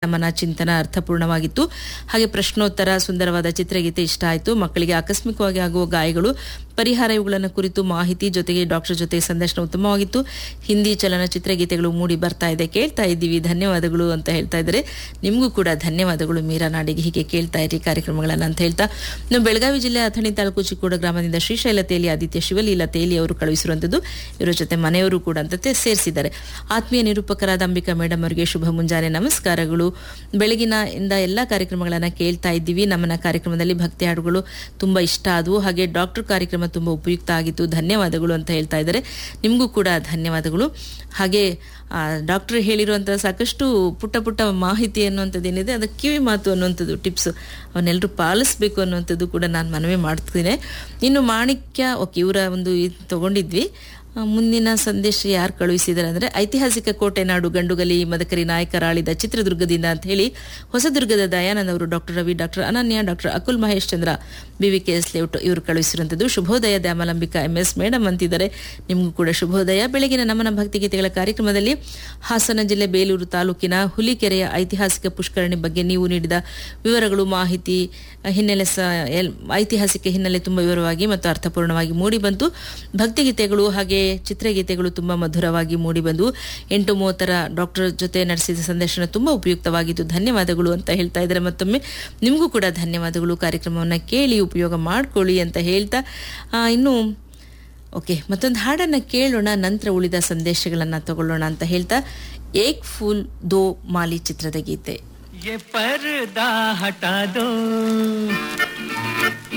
ನಮನ ಚಿಂತನ ಅರ್ಥಪೂರ್ಣವಾಗಿತ್ತು ಹಾಗೆ ಪ್ರಶ್ನೋತ್ತರ ಸುಂದರವಾದ ಚಿತ್ರಗೀತೆ ಇಷ್ಟ ಆಯಿತು ಮಕ್ಕಳಿಗೆ ಆಕಸ್ಮಿಕವಾಗಿ ಆಗುವ ಗಾಯಗಳು ಪರಿಹಾರ ಇವುಗಳನ್ನು ಕುರಿತು ಮಾಹಿತಿ ಜೊತೆಗೆ ಡಾಕ್ಟರ್ ಜೊತೆ ಸಂದರ್ಶನ ಉತ್ತಮವಾಗಿತ್ತು ಹಿಂದಿ ಚಲನಚಿತ್ರ ಗೀತೆಗಳು ಮೂಡಿ ಬರ್ತಾ ಇದೆ ಕೇಳ್ತಾ ಇದ್ದೀವಿ ಧನ್ಯವಾದಗಳು ಅಂತ ಹೇಳ್ತಾ ಇದ್ದಾರೆ ನಿಮಗೂ ಕೂಡ ಧನ್ಯವಾದಗಳು ಮೀರಾ ನಾಡಿಗೆ ಹೀಗೆ ಕೇಳ್ತಾ ಇರಿ ಕಾರ್ಯಕ್ರಮಗಳನ್ನು ಅಂತ ಹೇಳ್ತಾ ಇನ್ನು ಬೆಳಗಾವಿ ಜಿಲ್ಲೆ ಅಥಣಿ ತಾಲೂಕು ಚಿಕ್ಕೋಡ ಗ್ರಾಮದಿಂದ ಶ್ರೀಶೈಲ ತೇಲಿ ಆದಿತ್ಯ ಶಿವಲೀಲ ತೇಲಿ ಅವರು ಕಳುಹಿಸಿರುವಂಥದ್ದು ಇವರ ಜೊತೆ ಮನೆಯವರು ಕೂಡ ಅಂತ ಸೇರಿಸಿದ್ದಾರೆ ಆತ್ಮೀಯ ನಿರೂಪಕರಾದ ಅಂಬಿಕಾ ಮೇಡಮ್ ಅವರಿಗೆ ಶುಭ ಮುಂಜಾನೆ ನಮಸ್ಕಾರಗಳು ಬೆಳಗಿನ ಇಂದ ಎಲ್ಲ ಕಾರ್ಯಕ್ರಮಗಳನ್ನು ಕೇಳ್ತಾ ಇದ್ದೀವಿ ನಮ್ಮನ ಕಾರ್ಯಕ್ರಮದಲ್ಲಿ ಭಕ್ತಿ ಹಾಡುಗಳು ತುಂಬಾ ಇಷ್ಟ ಆದವು ಹಾಗೆ ಡಾಕ್ಟರ್ ಕಾರ್ಯಕ್ರಮ ತುಂಬಾ ಉಪಯುಕ್ತ ಆಗಿತ್ತು ಧನ್ಯವಾದಗಳು ಅಂತ ಹೇಳ್ತಾ ಇದ್ದಾರೆ ನಿಮಗೂ ಕೂಡ ಧನ್ಯವಾದಗಳು ಹಾಗೆ ಡಾಕ್ಟರ್ ಹೇಳಿರುವಂತಹ ಸಾಕಷ್ಟು ಪುಟ್ಟ ಪುಟ್ಟ ಮಾಹಿತಿ ಅನ್ನುವಂಥದ್ದು ಏನಿದೆ ಅದಕ್ಕೆ ಕಿವಿ ಮಾತು ಅನ್ನುವಂಥದ್ದು ಟಿಪ್ಸ್ ಅವನ್ನೆಲ್ಲರೂ ಪಾಲಿಸಬೇಕು ಅನ್ನುವಂಥದ್ದು ಕೂಡ ನಾನು ಮನವಿ ಮಾಡ್ತೀನಿ ಇನ್ನು ಮಾಣಿಕ್ಯ ಓಕೆ ಇವರ ಒಂದು ಇದು ತಗೊಂಡಿದ್ವಿ ಆ, ಮುಂದಿನ ಸಂದೇಶ ಯಾರು ಕಳುಹಿಸಿದ್ದಾರೆ ಅಂದರೆ ಐತಿಹಾಸಿಕ ಕೋಟೆ ನಾಡು ಗಂಡುಗಲಿ ಮದಕರಿ ನಾಯಕರಾಳಿದ ಚಿತ್ರದುರ್ಗದಿಂದ ಅಂತ ಹೇಳಿ ಹೊಸದುರ್ಗದ ದಯಾನಂದ್ ಅವರು doctor Ravi doctor Ananya doctor Akul Mahesh Chandra B V K S layout ಇವರು ಕಳುಹಿಸಿರುವಂಥದ್ದು ಶುಭೋದಯ ದ್ಯಾಮಲಂಬಿಕಾ ಎಂ ಎಸ್ ಮೇಡಮ್ ಅಂತಿದ್ದಾರೆ ನಿಮಗೂ ಕೂಡ ಶುಭೋದಯ ಬೆಳಗಿನ ನಮನ ಭಕ್ತಿಗೀತೆಗಳ ಕಾರ್ಯಕ್ರಮದಲ್ಲಿ ಹಾಸನ ಜಿಲ್ಲೆ ಬೇಲೂರು ತಾಲೂಕಿನ ಹುಲಿಕೆರೆಯ ಐತಿಹಾಸಿಕ ಪುಷ್ಕರಣಿ ಬಗ್ಗೆ ನೀವು ನೀಡಿದ ವಿವರಗಳು ಮಾಹಿತಿ ಹಿನ್ನೆಲೆ ಸ ಎಲ್- ಐತಿಹಾಸಿಕ ಹಿನ್ನೆಲೆ ತುಂಬ ವಿವರವಾಗಿ ಮತ್ತು ಅರ್ಥಪೂರ್ಣವಾಗಿ ಮೂಡಿ ಬಂತು ಭಕ್ತಿಗೀತೆಗಳು ಹಾಗೆ ಚಿತ್ರಗೀತೆಗಳು ತುಂಬಾ ಮಧುರವಾಗಿ ಮೂಡಿ ಬಂದು ಎಂಟು ಮೂವತ್ತರ ಡಾಕ್ಟರ್ ಜೊತೆ ನಡೆಸಿದ ಸಂದರ್ಶನ ತುಂಬಾ ಉಪಯುಕ್ತವಾಗಿತ್ತು ಧನ್ಯವಾದಗಳು ಅಂತ ಹೇಳ್ತಾ ಇದ್ದಾರೆ ಮತ್ತೊಮ್ಮೆ ನಿಮಗೂ ಕೂಡ ಧನ್ಯವಾದಗಳು ಕಾರ್ಯಕ್ರಮವನ್ನು ಕೇಳಿ ಉಪಯೋಗ ಮಾಡ್ಕೊಳ್ಳಿ ಅಂತ ಹೇಳ್ತಾ ಆ, ಇನ್ನು ಓಕೆ ಮತ್ತೊಂದು ಹಾಡನ್ನ ಕೇಳೋಣ ನಂತರ ಉಳಿದ ಸಂದೇಶಗಳನ್ನ ತಗೊಳ್ಳೋಣ ಅಂತ ಹೇಳ್ತಾ ಏಕ್ ಫೂಲ್ ದೋ ಮಾಲಿ ಚಿತ್ರದ ಗೀತೆ ये पर्दा हटा दो